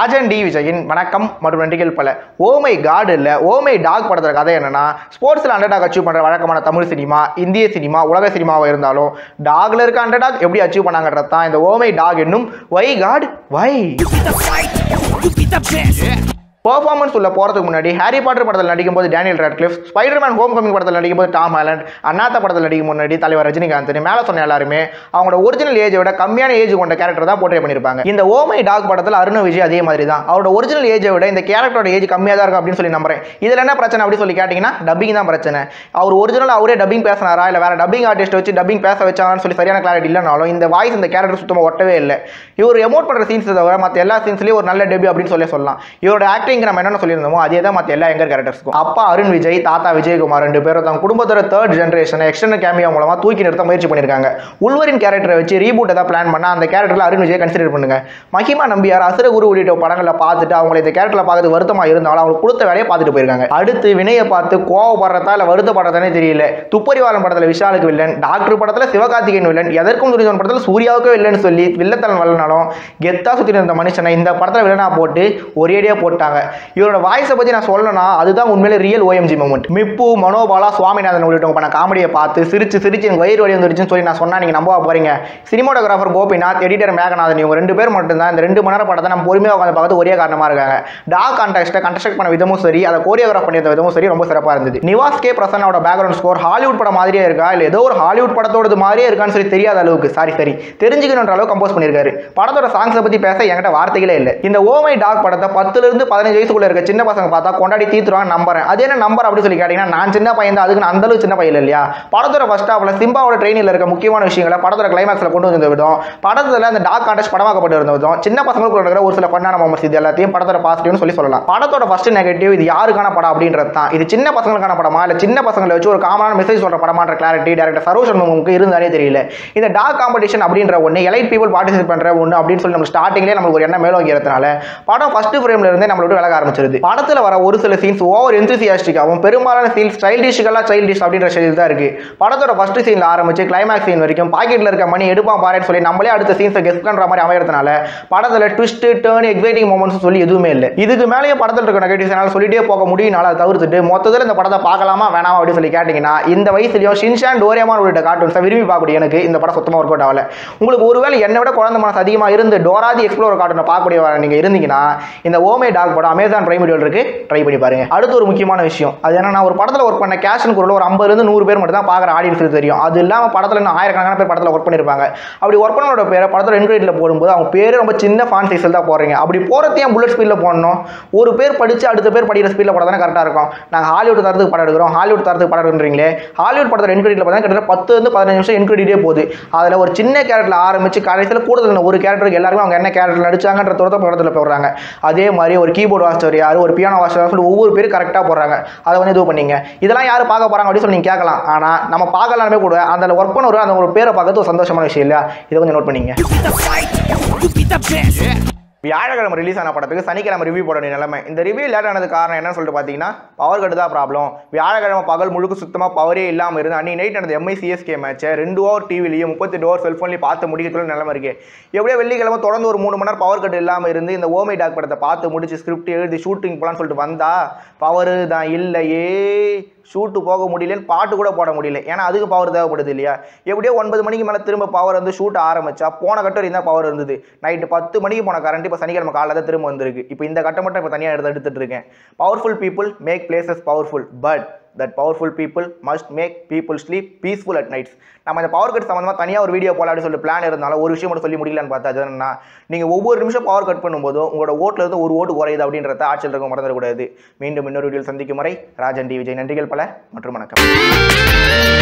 Rajan D விஜயின் வணக்கம் மற்றும் நன்றிகள் பல ஓமை காடு இல்லை ஓமை டாக் படத்துல கதை என்னன்னா ஸ்போர்ட்ஸில் அண்டர்டாக் அச்சீவ் பண்ணுற வழக்கமான தமிழ் சினிமா இந்திய சினிமா உலக சினிமாவாக இருந்தாலும் டாக்ல இருக்க அண்டர்டாக் எப்படி அச்சீவ் பண்ணாங்கன்றது தான் இந்த ஓமை டாக் என்னும் why god why the fight, you be the best. Performance உள்ள போகிறதுக்கு முன்னாடி ஹாரி பாட்டர் படத்தில் நடிக்கும்போது Daniel Radcliffe Spiderman Homecoming படத்தில் நடிக்கும்போது டாம் ஹாலண்ட் அண்ணாத்த படத்தில் நடிக்கும் முன்னாடி தலைவர் ரஜினிகாந்த் மேலே சொன்ன எல்லாருமே அவங்களோட ஒரிஜினல் ஏஜை விட கம்மியான ஏஜ் கொண்ட கேரக்டர் தான் போர்ட்ரே பண்ணியிருப்பாங்க இந்த ஓமை டாக் படத்தில் அருண் விஜய் அதே மாதிரி தான் அவரோட ஒரிஜினல் ஏஜை விட இந்த கேரக்டரோட ஏஜ் கம்மியாக தான் இருக்கும் அப்படின்னு சொல்லி நம்புறேன் இதில் என்ன பிரச்சனை அப்படின்னு சொல்லி கேட்டிங்கன்னா டப்பிங் தான் பிரச்சனை அவர் ஒரிஜினல் அவரே டப்பிங் பேசினாரா இல்லை வேற டப்பிங் ஆர்டிஸ்ட் வச்சு டப்பிங் பேச வச்சாங்கன்னு சொல்லி சரியான கிளாரிட்டி இல்லைனாலும் இந்த வாய்ஸ் இந்த கேரக்டர் சுத்தமாக ஒட்டவே இல்லை இவர் எமோட் பண்ணுற சீன்ஸ் தவிர மற்ற எல்லா சீன்ஸ்லேயும் ஒரு நல்ல டெபியூ அப்படின்னு சொல்லி சொல்லலாம் இவரோட ஆக்டிங் நம்ம என்னென்ன சொல்லியிருந்தோமோ அதே தான் மற்ற எல்லா எங்கர் கேரக்டர்ஸ்க்கும் அப்பா அருண் விஜய் தாத்தா விஜயகுமார் ரெண்டு பேரும் தன் குடும்பத்தோட தேர்ட் ஜென்ரேஷன் எக்ஸ்டர்னல் கேமியோ மூலமா தூக்கி நிறுத்த முயற்சி பண்ணியிருக்காங்க உள்வரின் கேரக்டரை வச்சு ரீபூட் ஏதாவது பிளான் பண்ணா அந்த கேரக்டர்ல அருண் விஜய் கன்சிடர் பண்ணுங்க மகிமா நம்பியார் அசுரகுரு உள்ளிட்ட படங்களை பார்த்துட்டு அவங்களை இந்த கேரக்டர்ல பார்க்கறது வருத்தமா இருந்தாலும் அவங்களுக்கு கொடுத்த வேலையை பார்த்துட்டு போயிருக்காங்க அடுத்து வினையை பார்த்து கோவப்படுறதா இல்லை வருத்தப்படுறதானே தெரியல துப்பறிவாளன் படத்துல விஷாலுக்கு வில்லன் டாக்டர் படத்துல சிவகார்த்திகேயன் வில்லன் எதற்கும் துரிதவன் படத்துல சூர்யாவுக்கு வில்லன் சொல்லி வில்லத்தலன் வரலனாலும் கெத்தா சுத்தி இருந்த மனுஷனை இந்த படத்துல வில்லனா போட்டு ஒரேடியா போட்டாங்க இவரோட வாய்ஸை பத்தி நான் சொல்லணும்னா அதுதான் உண்மையிலே ரியல் ஓஎம்ஜி மூமெண்ட் மிப்பு மனோபாலா சுவாமிநாதன் உள்ளிட்டவங்க பண்ண காமெடியை பார்த்து சிரிச்சு சிரிச்சு எனக்கு வயிறு வலி வந்துருச்சுன்னு சொல்லி நான் சொன்னா நீங்க நம்ப போறீங்க சினிமாட்டோகிராஃபர் கோபிநாத் எடிட்டர் மேகநாதன் இவங்க ரெண்டு பேர் மட்டும்தான் இந்த ரெண்டு மணி நேரம் படத்தை நம்ம பொறுமையாக உட்காந்து பார்த்து ஒரே காரணமா இருக்காங்க டாக் கான்டெக்ட்டை கன்ஸ்ட்ரக்ட் பண்ண விதமும் சரி அதை கோரியோகிராஃப் பண்ணியிருந்த விதமும் சரி ரொம்ப சிறப்பாக இருந்தது நிவாஸ் கே பிரசன்னோட பேக்ரவுண்ட் ஸ்கோர் ஹாலிவுட் படம் மாதிரியே இருக்கா இல்லை ஏதோ ஒரு ஹாலிவுட் படத்தோடது மாதிரியே இருக்கான்னு சொல்லி தெரியாத அளவுக்கு சாரி சரி தெரிஞ்சுக்கணுன்ற அளவுக்கு கம்போஸ் பண்ணியிருக்காரு படத்தோட சாங்ஸை பற்றி பேச என்கிட்ட வார்த்தைகளே இல்லை இந்த ஓமை டாக் படத்தை பத்துல இருந்து பதினஞ்சு வயசுக்குள்ள இருக்க சின்ன பசங்க பார்த்தா கொண்டாடி தீத்துருவான்னு நம்புறேன் அது என்ன நம்பர் அப்படின்னு சொல்லி கேட்டீங்கன்னா நான் சின்ன பையன் தான் அதுக்கு நான் அந்த அளவுக்கு சின்ன பையன் இல்லையா படத்தோட ஃபர்ஸ்ட் ஹாஃப்ல சிம்பாவோட ட்ரெயினில் இருக்க முக்கியமான விஷயங்களை படத்தோட கிளைமேக்ஸில் கொண்டு வந்த விதம் படத்துல அந்த டாக் கான்டெஸ்ட் படமாக்கப்பட்டு இருந்த விதம் சின்ன பசங்களுக்கு இருக்கிற ஒரு சில கொண்டாட மொமெண்ட்ஸ் இது எல்லாத்தையும் படத்தோட பாசிட்டிவ்னு சொல்லி சொல்லலாம் படத்தோட ஃபர்ஸ்ட் நெகட்டிவ் இது யாருக்கான படம் அப்படின்றது தான் இது சின்ன பசங்களுக்கான படமா இல்லை சின்ன பசங்களை வச்சு ஒரு காமனான மெசேஜ் சொல்ற படமான்ற கிளாரிட்டி டேரக்டர் சரோஜ் சண்முகமுக்கு இருந்தாலே தெரியல இந்த டாக் காம்படிஷன் அப்படின்ற ஒன்று எலைட் பீப்புள் பார்ட்டிசிபேட் பண்ற ஒன்று அப்படின்னு சொல்லி நம்ம ஸ்டார்டிங்லேயே நம்மளுக்கு ஒரு எண்ணம் மேலோங்கிறதுனால படம் ஃபர்ஸ்ட் ஃப்ரேம்ல இருந்தே நம்மள விட்டு விலக ஆரம்பிச்சிருது படத்துல வர ஒரு சில சீன்ஸ் ஓவர் எந்தூசியாஸ்டிக்காகவும் பெரும்பாலான சீன்ஸ் ஸ்டைலிஷுக்கெல்லாம் சைல்டிஷ் அப்படின்ற ஸ்டைல் தான் இருக்கு படத்தோட ஃபர்ஸ்ட் சீன்ல ஆரம்பிச்சு கிளைமேக்ஸ் சீன் வரைக்கும் பாக்கெட்ல இருக்க மணி எடுப்பான் பாருன்னு சொல்லி நம்மளே அடுத்த சீன்ஸை கெஸ் பண்ற மாதிரி அமையறதுனால படத்துல ட்விஸ்ட் டேர்ன் எக்ஸைட்டிங் மூமெண்ட்ஸ் சொல்லி எதுவுமே இல்லை இதுக்கு மேலேயே படத்தில் இருக்க நெகட்டிவ்ஸ் என்னால் சொல்லிட்டே போக முடியும்னால அதை தவிர்த்துட்டு மொத்தத்தில் இந்த படத்தை பார்க்கலாமா வேணாமா அப்படின்னு சொல்லி கேட்டிங்கன்னா இந்த வயசுலயும் ஷின்ஷான் டோரியாமான் உள்ளிட்ட கார்ட்டூன்ஸை விரும்பி பார்க்கக்கூடிய எனக்கு இந்த படம் சுத்தமாக ஒர்க் அவுட் ஆகல உங்களுக்கு ஒருவேளை என்னை விட குழந்தை மனசு அதிகமாக இருந்து டோராதி எக்ஸ்ப்ளோர் கார்ட்டூனை பார்க்கக்கூடிய நீங்கள் இருந்தீங்கன்னா இந்த ஓமே டாக் படம் அமேசான் பிரைம் வீடியோவில் இருக்கு ட்ரை பண்ணி பாருங்க அடுத்து ஒரு முக்கியமான விஷயம் அது என்னன்னா ஒரு படத்தில் ஒர்க் பண்ண கேஷன் குரல் ஒரு ஐம்பது இருந்து நூறு பேர் மட்டும் தான் பார்க்குற ஆடியன்ஸுக்கு தெரியும் அது இல்லாமல் படத்தில் இன்னும் ஆயிரக்கணக்கான பேர் படத்தில் ஒர்க் பண்ணியிருப்பாங்க அப்படி ஒர்க் பண்ணோட பேரை படத்தோட என்கரேஜில் போடும்போது அவங்க பேர் ரொம்ப சின்ன ஃபான் சைஸில் தான் போடுறீங்க அப்படி போகிறதையும் புல்லட் ஸ்பீடில் போடணும் ஒரு பேர் படித்து அடுத்த பேர் படிக்கிற ஸ்பீடில் போட தானே கரெக்டாக இருக்கும் நாங்கள் ஹாலிவுட் தரத்துக்கு படம் எடுக்கிறோம் ஹாலிவுட் தரத்துக்கு படம் எடுக்கிறீங்களே ஹாலிவுட் படத்தோட என்கரேஜில் பார்த்தா கிட்டத்தட்ட பத்து இருந்து பதினஞ்சு நிமிஷம் என்கரேஜே போகுது அதில் ஒரு சின்ன கேரக்டரில் ஆரம்பிச்சு கடைசியில் கூடுதல் ஒரு கேரக்டருக்கு எல்லாருமே அவங்க என்ன கேரக்டர் நடிச்சாங்கன்ற துரத்த படத்தில் போடுறாங்க அதே மாதிரி ஒரு கீபோர்டு வாசிச்சவர் யார் ஒரு பியானோ வாசிச்சவர் சொல்லி ஒவ்வொரு பேரும் கரெக்டாக போடுறாங்க அதை வந்து இது பண்ணீங்க இதெல்லாம் யார் பார்க்க போகிறாங்க அப்படின்னு சொல்லி நீங்கள் கேட்கலாம் ஆனால் நம்ம பார்க்கலாமே கூட அந்த ஒர்க் பண்ண ஒரு அந்த ஒரு பேரை பார்க்கறது ஒரு சந்தோஷமான விஷயம் இல்லையா இதை கொஞ்சம் நோட் பண்ணீங்க You be the fight, you be the best. வியாழக்கிழமை ரிலீஸ் ஆன படத்துக்கு சனிக்கிழமை ரிவ்யூ போட வேண்டிய நிலைமை இந்த ரிவ்யூ லேட் ஆனது காரணம் என்னன்னு சொல்லிட்டு பார்த்தீங்கன்னா பவர் கட்டு தான் ப்ராப்ளம் வியாழக்கிழமை பகல் முழுக்க சுத்தமாக பவரே இல்லாமல் இருந்து அன்னைக்கு நைட் நடந்த எம்ஐ சிஎஸ்கே மேட்சை ரெண்டு ஓவர் டிவிலையும் முப்பத்தெட்டு ஓவர் செல்ஃபோன்லையும் பார்த்து முடிக்கத்துல நிலைமை இருக்கு எப்படியோ வெள்ளிக்கிழமை தொடர்ந்து ஒரு மூணு மணி நேரம் பவர் கட் இல்லாமல் இருந்து இந்த ஓமை டாக் படத்தை பார்த்து முடிச்சு ஸ்கிரிப்ட் எழுதி ஷூட்டிங் போலான்னு சொல்லிட்டு வந்தா பவர் தான் இல்லையே ஷூட்டு போக முடியலன்னு பாட்டு கூட போட முடியல ஏன்னா அதுக்கு பவர் தேவைப்படுது இல்லையா எப்படியோ ஒன்பது மணிக்கு மேலே திரும்ப பவர் வந்து ஷூட் ஆரம்பிச்சா போன கட்டம் வரைக்கும் தான் பவர் இருந்தது நைட்டு பத்து மணிக்கு போன கரண்ட் இப்போ சனிக்கிழமை காலையில் தான் திரும்ப வந்திருக்கு இப்போ இந்த கட்டம் மட்டும் இப்போ தனியாக எடுத்து எடுத்துட்டு இருக்கேன் powerful people make places powerful but that powerful people must make people sleep peaceful at nights நம்ம இந்த பவர் கட் சம்மந்தமாக தனியாக ஒரு வீடியோ போல அப்படின்னு சொல்லி பிளான் இருந்தாலும் ஒரு விஷயம் மட்டும் சொல்லி முடியலன்னு பார்த்தா அது என்னன்னா நீங்கள் ஒவ்வொரு நிமிஷம் பவர் கட் பண்ணும்போதும் உங்களோட ஓட்டில் இருந்து ஒரு ஓட்டு குறையுது அப்படின்றத ஆட்சியில் இருக்க மறந்துடக்கூடாது மீண்டும் இன்னொரு வீடியோ சந்திக்கும் முறை ராஜன் டி விஜய் நன்றிகள் பல மற்றும் வணக்கம்